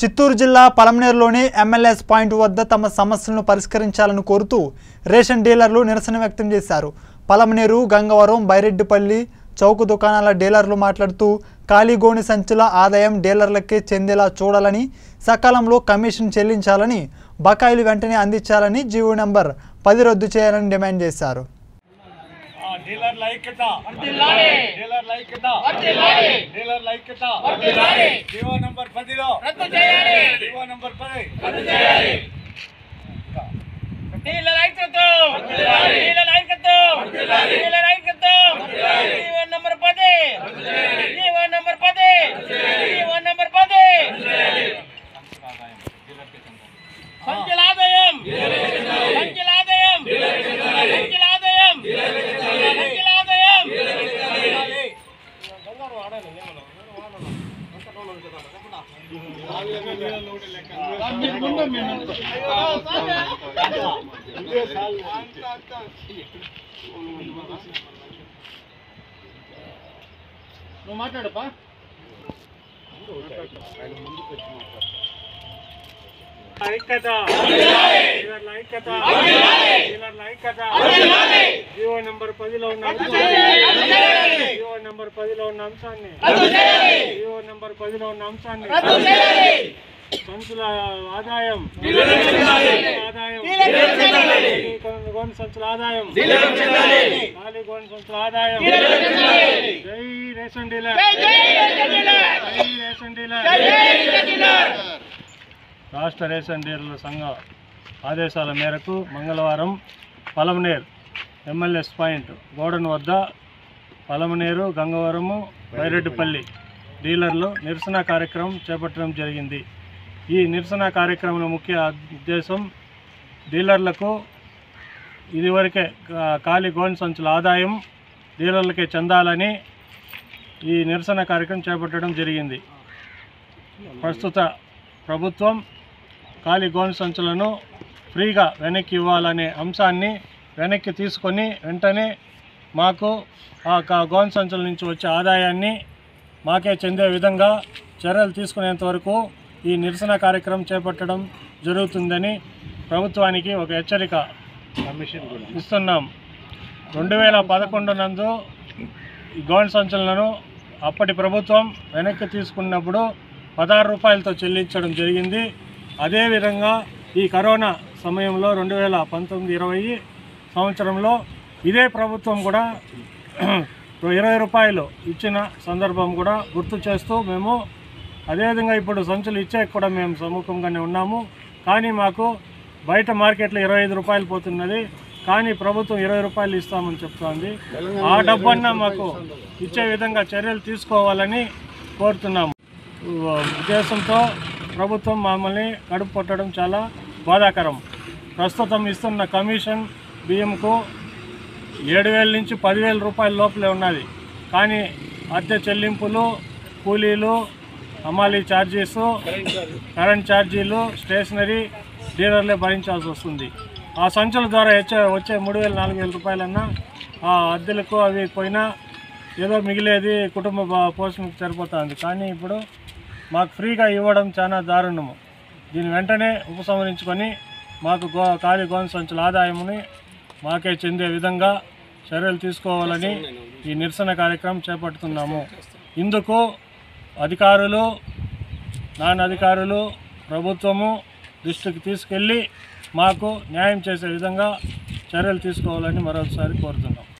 చిత్తూరు జిల్లా పలమనేరులోని MLAs point వద్ద తమ సమస్యలను పరిష్కరించాలని కోరుతూ రేషన్ డీలర్లు నిరసన వ్యక్తం చేశారు పలమనేరు గంగవరం బైరెడ్డిపల్లి చౌక దుకాణాల డీలర్లు మాట్లాడుతూ ఖాళీగోని సంచుల ఆదాయం డీలర్లకే చెందేలా చూడాలని సకాలంలో కమిషన్ చెల్లించాలని బకాయిలు వెంటనే అందించాలని జీవో నెంబర్ పది రద్దు చేయాలని డిమాండ్ చేశారు ఆ డీలర్ల ఐక్యత డీలర్ల ఐక్యత డీలర్ల ఐక్యత జీవో నంబర్ పదిలో జీవో నంబర్ పది డీలర్ ఐక్యతం డీలర్ ఐక్యతం డీలర్ ఐక్యతం జీవో నంబర్ పది జీవో నంబర్ పది జీవో నంబర్ పది సంఖ్యల ఆదాయం సంఖ్యల ఆదాయం సంఖ్యల ఆదాయం సంఖ్యల ఆదాయం నువ్వు మాట్లాడపా ఐక్యత డీలర్ల ఐక్యత డీలర్ల ఐక్యత జీవో నంబర్ పదిలో ఉన్న అంశాన్ని జీవో నంబర్ పదిలో ఉన్న అంశాన్ని జీవో నంబర్ పదిలో ఉన్న అంశాన్ని సంచుల ఆదాయం ఆదాయం గోను సంచుల ఆదాయం ఖాళీ గోను సంచుల ఆదాయం జై రేషన్ డీలర్ జై రేషన్ డీలర్ రాష్ట్ర రేషన్ డీలర్ల సంఘ ఆదేశాల మేరకు మంగళవారం పలమనేర్ ఎమ్మెల్యేస్ పాయింట్ గోడన్ వద్ద పలమనేరు గంగవరము బైరెడ్డిపల్లి డీలర్లు నిరసన కార్యక్రమం చేపట్టడం జరిగింది ఈ నిరసన కార్యక్రమం ముఖ్య ఉద్దేశం డీలర్లకు ఇదివరకే కా- ఖాళీ గోన్ సంచుల ఆదాయం డీలర్లకే చెందాలని ఈ నిరసన కార్యక్రమం చేపట్టడం జరిగింది ప్రస్తుత ప్రభుత్వం ఖాళీ గోను సంచులను ఫ్రీగా వెనక్కి ఇవ్వాలనే అంశాన్ని వెనక్కి తీసుకొని వెంటనే మాకు ఆ క- గోను సంచుల నుంచి వచ్చే ఆదాయాన్ని మాకే చెందే విధంగా చర్యలు తీసుకునేంత వరకు ఈ నిరసన కార్యక్రమం చేపట్టడం జరుగుతుందని ప్రభుత్వానికి ఒక హెచ్చరిక ఇస్తున్నాం రెండు వేల పదకొండు నందు ఈ గోన్ సంచులను అప్పటి ప్రభుత్వం వెనక్కి తీసుకున్నప్పుడు పదహారు రూపాయలతో చెల్లించడం జరిగింది అదేవిధంగా ఈ కరోనా సమయంలో రెండు వేల పంతొమ్మిది ఇరవై సంవత్సరంలో ఇదే ప్రభుత్వం కూడా ఇరవై రూపాయలు ఇచ్చిన సందర్భం కూడా గుర్తు చేస్తూ మేము అదేవిధంగా ఇప్పుడు సంచులు ఇచ్చే కూడా మేము సముఖంగానే ఉన్నాము కానీ మాకు బయట మార్కెట్లో ఇరవై ఐదు రూపాయలు పోతున్నది కానీ ప్రభుత్వం ఇరవై రూపాయలు ఇస్తామని చెప్తోంది ఆ డబ్బన్నా మాకు ఇచ్చే విధంగా చర్యలు తీసుకోవాలని కోరుతున్నాము ఉద్దేశంతో ప్రభుత్వం మమ్మల్ని కడుపు కొట్టడం చాలా బాధాకరం ప్రస్తుతం ఇస్తున్న కమిషన్ బియ్యంకు ఏడు వేల నుంచి పదివేల రూపాయల లోపలే ఉన్నది కానీ అద్దె చెల్లింపులు కూలీలు హమాలీ ఛార్జీస్ కరెంట్ ఛార్జీలు స్టేషనరీ డీలర్లే భరించాల్సి వస్తుంది ఆ సంచుల ద్వారా వచ్చే వచ్చే మూడు వేల నాలుగు వేల రూపాయలన్నా ఆ అద్దెలకు అవి పోయినా ఏదో మిగిలేది కుటుంబ బా- పోషణకు సరిపోతుంది కానీ ఇప్పుడు మాకు ఫ్రీగా ఇవ్వడం చాలా దారుణము దీని వెంటనే ఉపసంహరించుకొని మాకు గో ఖాళీ గోను సంచుల ఆదాయముని మాకే చెందే విధంగా చర్యలు తీసుకోవాలని ఈ నిరసన కార్యక్రమం చేపడుతున్నాము ఇందుకు అధికారులు నాన్ అధికారులు ప్రభుత్వము దృష్టికి తీసుకెళ్ళి మాకు న్యాయం చేసే విధంగా చర్యలు తీసుకోవాలని మరొకసారి కోరుతున్నాం